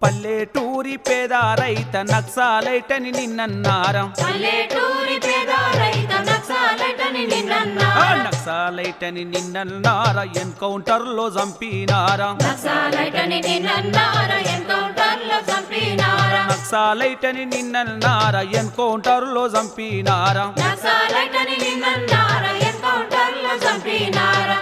పల్లెటూరి పేద రైత నక్సాలైటని నిన్నన్నారం పల్లెటూరి పేద రైత నక్సలైటని ఆ నిన్నన్నారా నక్సాలైటని నిన్నన్నార ఎన్కౌంటర్ లో చంపినారా నక్సలైటని నిన్నన్నారా ఎన్కౌంటర్ లో చంపినారా నక్సాలైటని నిన్నన్నార ఎన్కౌంటర్ లో చంపినారా నక్సలైటని నిన్నన్నారా ఎన్కౌంటర్ లో చంపినారా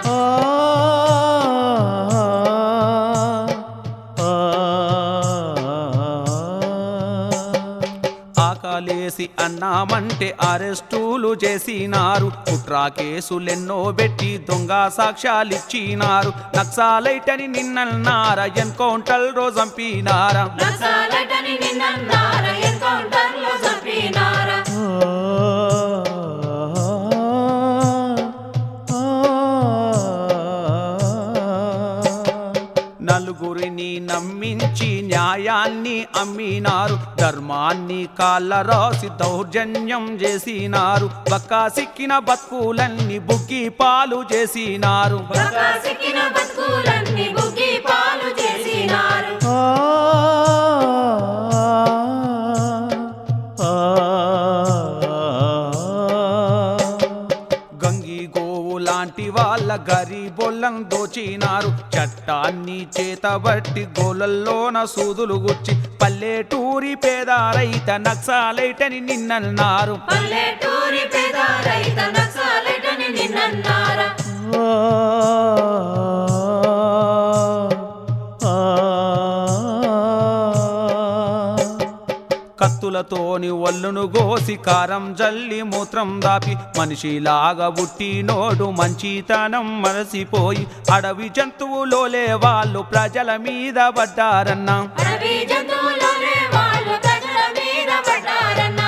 ఆకలేసి అన్నామంటే అరెస్టులు చేసినారు కుట్రా కేసులెన్నో పెట్టి దొంగ సాక్ష్యాలిచ్చినారు నక్సాలైటని నిన్నన్నార ఎన్కౌంటర్ లో చంపినారా నక్సలైటని నిన్నన్నారా ఎన్కౌంటర్ లో చంపినారా నలుగురిని నమ్మించి న్యాయాన్ని అమ్మినారు ధర్మాన్ని కాళ్ళ రాసి దౌర్జన్యం చేసినారు బక్కా సిక్కిన బతుకులన్నీ బుగ్గి పాలు చేసినారు బకా సిక్కిన బతుకులన్నీ బుగ్గి పాలు చేసినారు గంగి గోవు లాంటి వాళ్ళ గరీబొల్లం దోచినారు చట్టాన్ని చేతబట్టి గోలల్లోన సూదులు గుచ్చి పల్లెటూరి పేద రైత నక్సాలైటని నిన్నన్నారు పల్లెటూరి పేద రైత నక్సలైటని నిన్నన్నారా కత్తులతోని ఒళ్ళును గోసి కారం జల్లి మూత్రం దాపి మనిషిలాగా పుట్టినోడు మంచితనం మరసిపోయి అడవి జంతువులోలే వాళ్ళు ప్రజల మీద పడ్డారన్నా అడవి జంతువులోనే వాళ్ళు ప్రజల మీద పడ్డారన్నా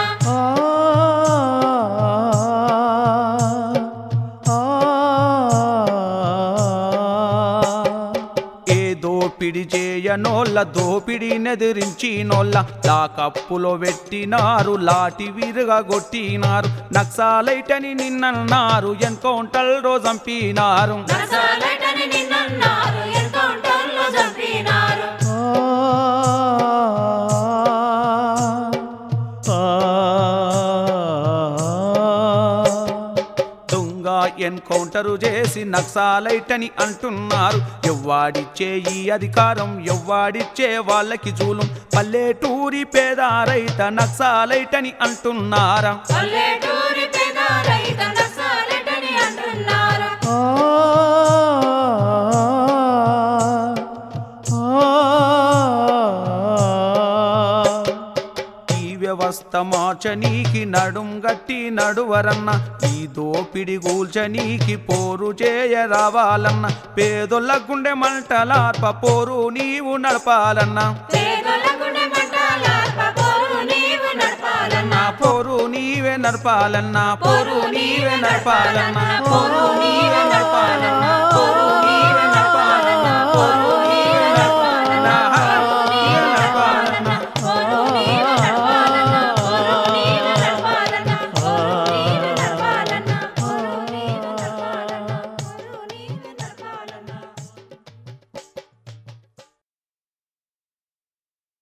ఏ దోపిడి చేయనోళ్ళ దోపిడి నెదిరించినోళ్ళ లాకప్పులో పెట్టినారు లాటి విరుగా కొట్టినారు నక్సాలైటని నిన్నన్నారు ఎన్కౌంటర్ లో చంపినారు నక్సలైటని నిన్నన్నారు ఎన్కౌంటర్ లో చంపినారు దొంగ ఎన్కౌంటరు చేసి నక్సాలైటని అంటున్నారు ఎవ్వాడిచ్చే ఈ అధికారం ఎవ్వాడిచ్చే వాళ్ళకి జూలం పల్లెటూరి పేద రైత నక్సాలైటని అంటున్నారా పల్లెటూరి పేద రైత నక్సలైటని అంటున్నారు ఈ వ్యవస్థ మార్చనీకి నడుం గట్టి నడువరన్న ఈ దోపిడి గూల్చనీకి పోరు చేయ రావాలన్న పేదొల్ల గుండె మంటలార్ప పోరు నీవు నడపాలన్న పేదల గుండె మంటలార్ప పోరు నీవు నడపాలన్నా పోరు నీవే నడపాలన్న పోరు నీవే నడపాలన్న పోరు